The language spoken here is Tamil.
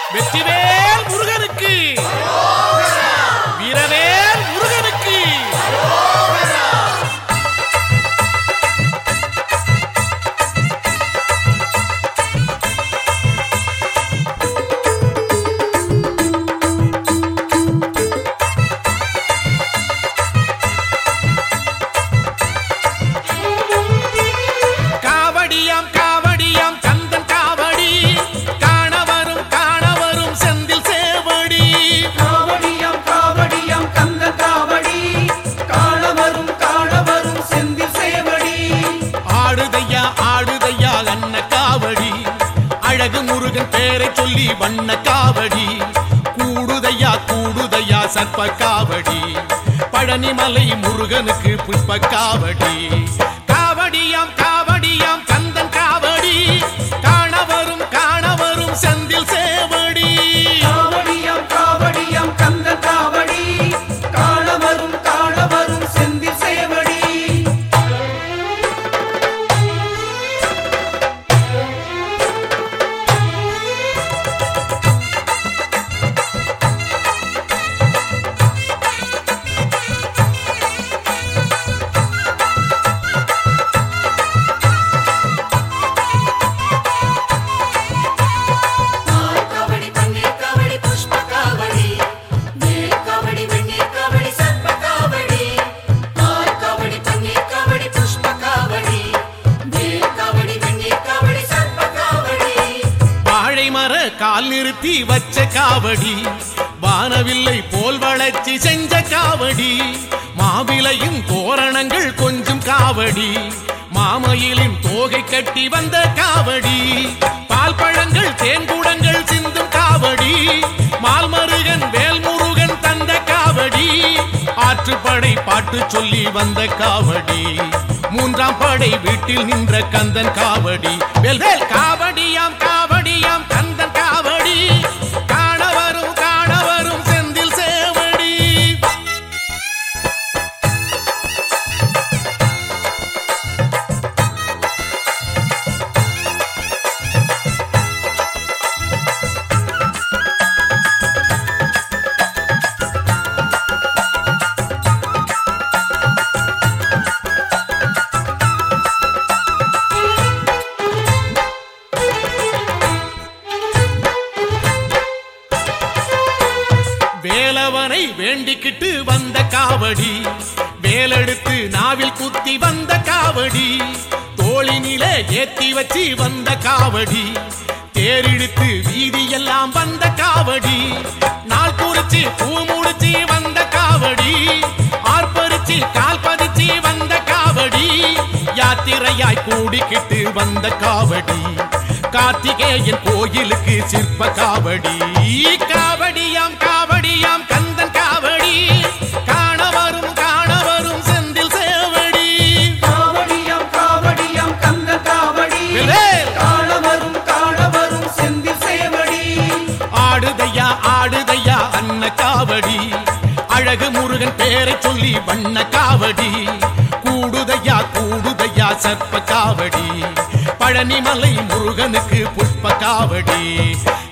வெற்றிவேல் முருகனுக்கு வீரவேல் முருகனுக்கு காவடியாம் காவடியாம் கந்தன் காவடி காண வரும் காண வரும் செந்தில் சேவடி காவடியாம் காவடியாம் கந்த காவடி காண வரும் காண வரும் செந்தில் சேவடி ஆடுதையா ஆடுதையா அன்ன காவடி அழகு முருகன் பேரை சொல்லி வண்ண காவடி கூடுதையா கூடுதையா சர்ப்ப காவடி பழனிமலை முருகனுக்கு புஷ்ப காவடி காவடியாம் காவடியாம் கந்தன் காவடி காண வரும் காண வரும் செந்தில் சேவடி காவடியாம் காவடியாம் கந்த காவடி காண வரும் காண வரும் செந்தில் சேவடி காவடி பன்னீர் காவடி புஷ்ப காவடி மேல் காவடி வெண்ணீர் காவடி சர்ப்ப காவடி பால் காவடி பன்னீர் காவடி புஷ்ப காவடி மேல் காவடி வெண்ணீர் காவடி சர்ப்ப காவடி வாழை மர கால் நிறுத்தி வச்ச காவடி வானவில்லை போல் வளர்ச்சி செஞ்ச காவடி மாவிலையும் தோரணங்கள் கொஞ்சம் காவடி மாமயிலின் தோகை கட்டி வந்த காவடி பால் பழங்கள் தேன்குடங்கள் சிந்தும் காவடி மால்மருகன் வேல்முருகன் தந்த காவடி ஆற்றுப்படை பாட்டு சொல்லி வந்த காவடி மூன்றாம் படை வீட்டில் நின்ற கந்தன் காவடி வேல்வேல் காவடியாம் காவடியாம் கந்தன் காவடி காண வரும் காண வரும் செந்தில் சேவடி வேலவனை வேண்டிக்கிட்டு வந்த காவடி வேலெடுத்து நாவில் குத்தி வந்த காவடி தோளினிலே ஏத்தி வச்சு வந்த காவடி தேரிழுத்து வீதியெல்லாம் வந்த காவடி நாள் குறிச்சு பூ முடிச்சு வந்த காவடி ஆர்ப்பரிச்சு கால் பதிச்சு வந்த காவடி யாத்திரையாய் கூடிக்கிட்டு வந்த காவடி கார்த்திகேயன் கோயிலுக்கு சிற்ப காவடி காவடியாம் காவடியாம் கந்தன் காவடி காண வரும் காண வரும் செந்தில் சேவடி காவடியாம் காவடியாம் கந்த காவடி வேல். காண வரும் காண வரும் செந்தில் சேவடி ஆடுதையா ஆடுதையா அன்ன காவடி அழகு முருகன் பேரை சொல்லி வண்ண காவடி கூடுதையா கூடுதையா சர்ப்ப காவடி பழனிமலை முருகனுக்கு புஷ்ப காவடி